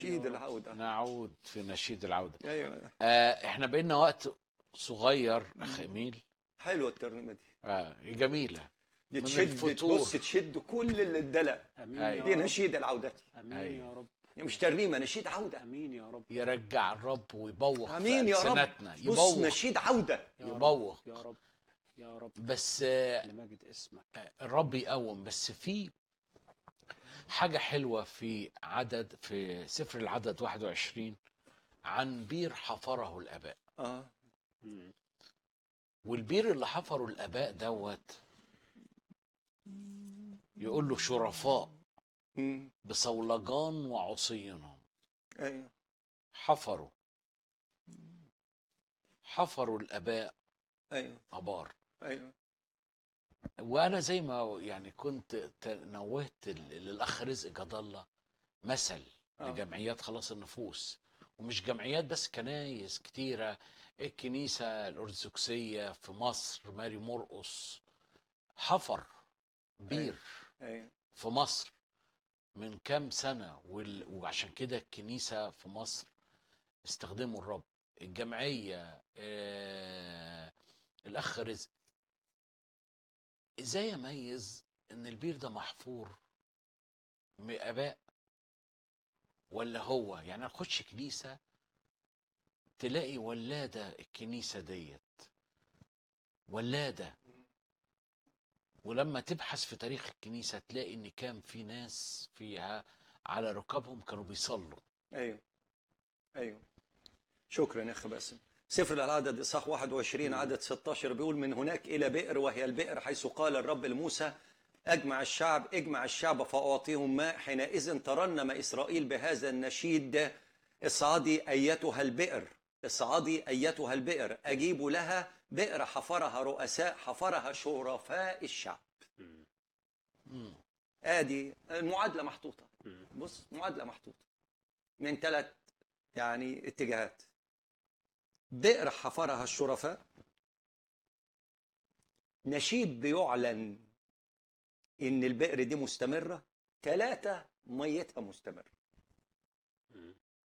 نشيد العودة نعود في نشيد العودة ايوه آه احنا بقينا وقت صغير اخ اميل حلوة الترنيمة دي آه جميلة دي من تشد الفتور. بص تشد كل اللي اتدلق امين أيوة. دي يا رب نشيد العودة امين أيوة. يا رب مش ترنيمة نشيد عودة امين يا رب يرجع الرب ويبوخ امين يا رب ألسنتنا. بص يبوخ نشيد عودة يا رب يبوخ يا رب يا رب بس آه لمجد اسمك الرب يقوم بس في حاجة حلوة في عدد في سفر العدد 21 عن بير حفره الآباء اه مم. والبير اللي حفره الآباء دوت يقول له شرفاء مم. بصولجان وعصينهم ايوه حفروا حفروا الآباء ايوه أبار ايوه وانا زي ما يعني كنت ت- نوهت ل- للاخ رزق جد الله مثل آه. لجمعيات خلاص النفوس ومش جمعيات بس كنايس كتيره الكنيسه الارثوذكسيه في مصر ماري مرقص حفر بير ايوه في مصر من كام سنه وال- وعشان كده الكنيسه في مصر استخدموا الرب الجمعيه آه الاخ رزق ازاي اميز ان البير ده محفور من اباء ولا هو يعني اخش كنيسه تلاقي ولاده الكنيسه ديت ولاده ولما تبحث في تاريخ الكنيسه تلاقي ان كان في ناس فيها على ركابهم كانوا بيصلوا ايوه ايوه شكرا يا اخي باسم سفر العدد اصحاح 21 عدد 16 بيقول من هناك الى بئر وهي البئر حيث قال الرب لموسى اجمع الشعب اجمع الشعب فاعطيهم ماء حينئذ ترنم اسرائيل بهذا النشيد اصعدي ايتها البئر اصعدي ايتها البئر اجيب لها بئر حفرها رؤساء حفرها شرفاء الشعب مم. مم. ادي المعادله محطوطه مم. بص معادله محطوطه من ثلاث يعني اتجاهات بئر حفرها الشرفاء نشيد بيعلن ان البئر دي مستمره ثلاثه ميتها مستمره مم.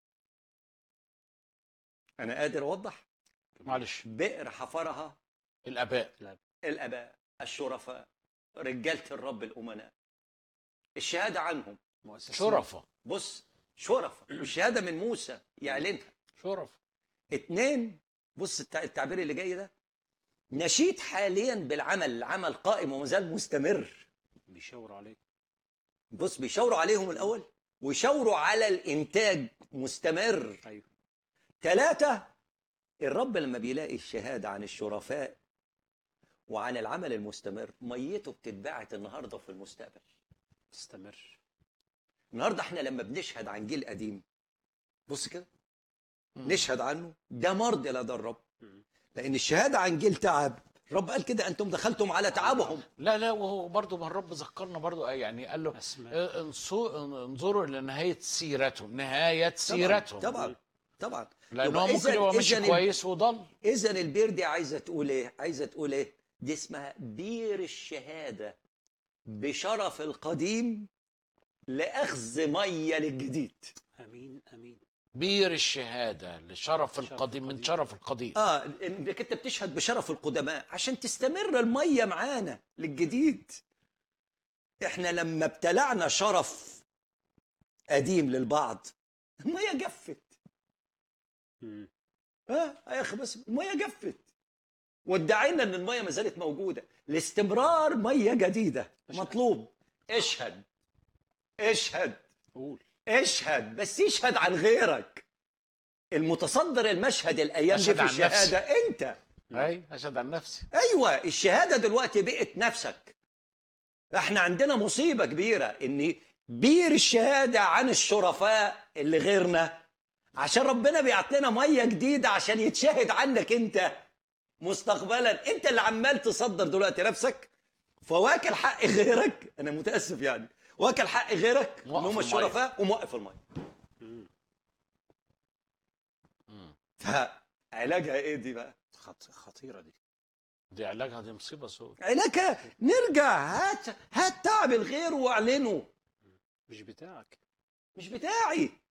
انا قادر اوضح معلش بئر حفرها الاباء الاباء الشرفاء رجاله الرب الامناء الشهاده عنهم مؤسسين شرفة بص شرفاء والشهاده من موسى يعلنها شرفة اتنين بص التع- التعبير اللي جاي ده نشيد حاليا بالعمل العمل قائم وما زال مستمر بيشاور عليك بص بيشاوروا عليهم الاول ويشاوروا على الانتاج مستمر ايوه ثلاثة الرب لما بيلاقي الشهادة عن الشرفاء وعن العمل المستمر ميته بتتباعت النهاردة وفي المستقبل استمر النهاردة احنا لما بنشهد عن جيل قديم بص كده مم. نشهد عنه ده مرض لدى الرب مم. لأن الشهادة عن جيل تعب الرب قال كده أنتم دخلتم على تعبهم لا لا وهو برضه ما الرب ذكرنا برضه يعني قال له اسماء اه، انصو- انظروا لنهاية سيرتهم نهاية سيرتهم طبعا طبعا لأنه يبقى هو ممكن إذن- يبقى ماشي إذن كويس وضل إذا البير دي عايزة تقول إيه؟ عايزة تقول إيه؟ دي اسمها بير الشهادة بشرف القديم لأخذ مية للجديد. امين امين بير الشهادة لشرف شرف القديم من القديم. شرف القديم آه إنك أنت بتشهد بشرف القدماء عشان تستمر المية معانا للجديد. إحنا لما ابتلعنا شرف قديم للبعض المية جفت. مم. ها يا اخي بس الميه جفت وادعينا ان الميه ما زالت موجوده لاستمرار ميه جديده اشهد. مطلوب اشهد اشهد قول اشهد بس اشهد عن غيرك المتصدر المشهد الايام دي أشهد في عن الشهاده انت اي اشهد عن نفسي ايوه الشهاده دلوقتي بقت نفسك احنا عندنا مصيبه كبيره ان بير الشهاده عن الشرفاء اللي غيرنا عشان ربنا بيعط لنا ميه جديده عشان يتشهد عنك انت مستقبلا انت اللي عمال تصدر دلوقتي نفسك فواكل حق غيرك انا متاسف يعني واكل حق غيرك اللي موقف هم المية. الشرفاء وموقف الميه مم. مم. فعلاجها ايه دي بقى خط... خطيره دي دي علاجها دي مصيبة سود علاجها نرجع هات هات تعب الغير واعلنه مش بتاعك مش بتاعي